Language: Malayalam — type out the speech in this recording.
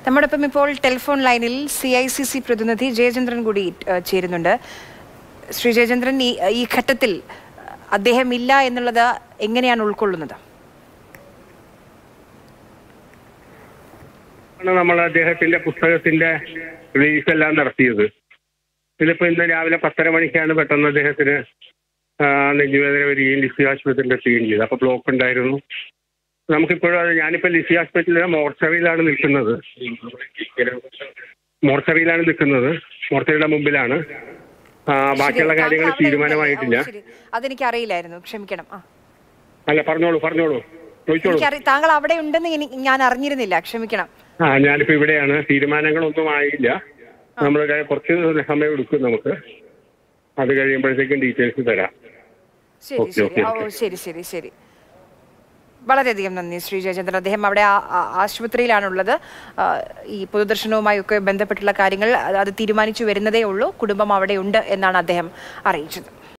നമ്മോടൊപ്പം ഇപ്പോൾ ടെലിഫോൺ ലൈനിൽ സി ഐ സി സി പ്രതിനിധി ജയചന്ദ്രൻ കൂടി ഏഹ്, ചേരുന്നുണ്ട് ശ്രീ ജയചന്ദ്രൻ ഈ ഈ ഘട്ടത്തിൽ അദ്ദേഹം ഇല്ല എന്നുള്ളത് എങ്ങനെയാണ് ഉൾക്കൊള്ളുന്നത് ആണ് നമ്മൾ അദ്ദേഹത്തിന്റെ പുസ്തകത്തിന്റെ റിലീസ് എല്ലാം നടത്തിയത് ഇതിലിപ്പോ ഇന്ന് രാവിലെ പത്തര മണിക്കാണ് പെട്ടെന്ന് അദ്ദേഹത്തിന് ആ, നെഞ്ചുവേദന വരികയും ലിസി ആശുപത്രിയിൽ എത്തുകയും ചെയ്തു അപ്പൊ ബ്ലോക്ക് ഉണ്ടായിരുന്നു നമുക്കിപ്പോഴും അത് ഞാനിപ്പോ ലിസി ആശുപത്രിയിലെ മോർച്ചറിയിലാണ് നിൽക്കുന്നത് മോർച്ചറിയിലാണ് നിൽക്കുന്നത് മോർച്ചറിയുടെ മുമ്പിലാണ് ആ, ബാക്കിയുള്ള ശരി, കാര്യങ്ങൾ താങ്കൾ അവിടെ തീരുമാനമായിട്ടില്ല ഉണ്ടല്ലേ? ഓ, ശരി. അതെനിക്ക് അറിയില്ലായിരുന്നു ക്ഷമിക്കണം ആ അല്ല പറഞ്ഞോളൂ പറഞ്ഞോളൂ ചോദിച്ചോളൂ എനിക്കറി താങ്കൾ അവിടെ ഉണ്ടെന്ന് എനി- ഞാൻ അറിഞ്ഞിരുന്നില്ല ക്ഷമിക്കണം ആ ഞാനിപ്പോ ഇവിടെയാണ് തീരുമാനങ്ങളൊന്നും ആയില്ല നമ്മൾ കുറച്ച് സമയം എടുക്കും നമുക്ക് അത് കഴിയുമ്പോഴത്തേക്കും ഡീറ്റെയിൽസ് തരാം ശരി ഓക്കേ, ശരി ഓക്കേ, ഓ ഓക്കേ. ശരി ശരി ശരി വളരെയധികം നന്ദി ശ്രീ ജയചന്ദ്രൻ അദ്ദേഹം അവിടെ ആ- ആ- ആശുപത്രിയിലാണുള്ളത് ആ, ഈ പൊതുദർശനവുമായി ഒക്കെ ബന്ധപ്പെട്ടുള്ള കാര്യങ്ങൾ അത് അത് തീരുമാനിച്ചു വരുന്നതേ ഉള്ളൂ കുടുംബം അവിടെ ഉണ്ട് എന്നാണ് അദ്ദേഹം അറിയിച്ചത്